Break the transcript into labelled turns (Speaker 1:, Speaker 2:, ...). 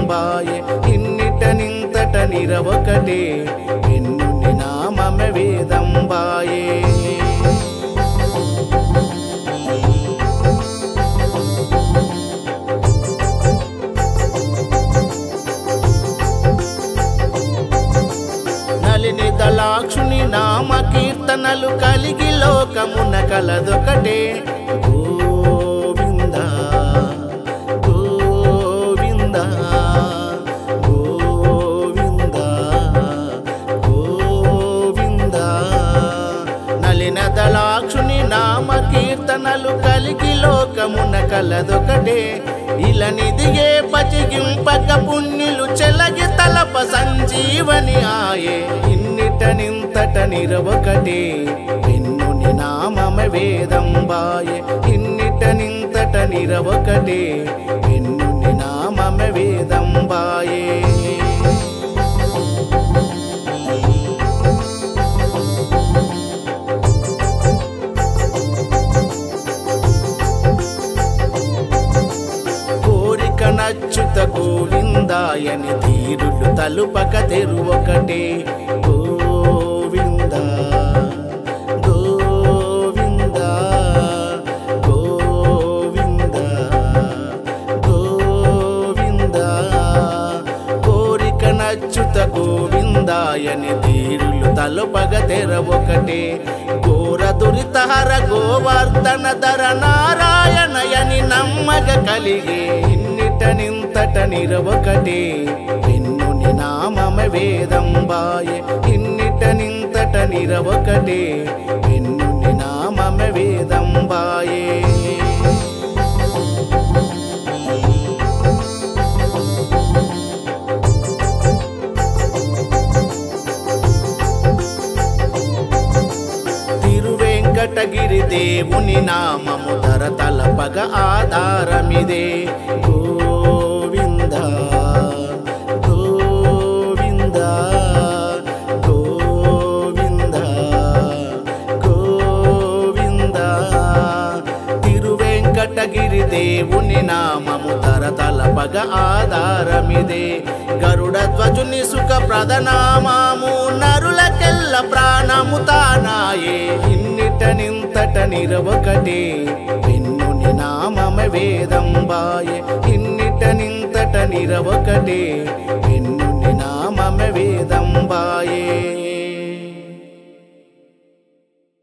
Speaker 1: వేదంబాయే ఇన్నిట నింతట నిరవకటే ఎన్నుని నామమ వేదంబాయే నలిని దళాక్షుని నామ కీర్తనలు కలిగి లోకమున కలదొకటే గోవింద గోవింద గోవింద గోవింద నలిన దళాక్షుని నామ కీర్తనలు కలిగి లోకమున కలదొకటే ఇలనిదిగే పచిగింపక పుణ్యులు చెలగి తలప సంజీవని ఆయే ఇన్నిట నింతట నిరవకటే ఎన్నుని నామమ వేదంబాయే ఇన్నిట నింతట నిరవకటే ఎన్నుని నామమ వేదంబాయే కోరిక నచ్చుత గోవిందాయని తీరులు తలుపక తెరువొకటే గోవింద గోవింద గోవింద గోవింద కోరిక నచ్చుత గోవిందాయని తీరులు తలుపగ తెరవొకటే ఘోర దురితహర గోవర్ధన ధర నారాయణయని నమ్మగ కలిగే ఇన్నిట నింతట నిరవకటే ఎన్నుని నామమ వేదంబాయే ఇన్నిట నింతట నిరవకటే ఎన్నుని నామమ వేదంబాయే తిరువెంకటగిరి దేవుని నామము ధర తలపగ ఆధారమిదే గోవింద గోవింద గోవింద గోవింద తిరువెంకటగిరి దేవుని నామము ధర తలపగ ఆధారమిదే గరుడ ధ్వజుని సుఖ ప్రధనామాము నరులకెల్ల ప్రాణము తానాయే ఇన్నిట నింతట నిరవకటే ఎన్నుని నామమ వేదంబాయే ఇన్నిట నింతట నిరవకటే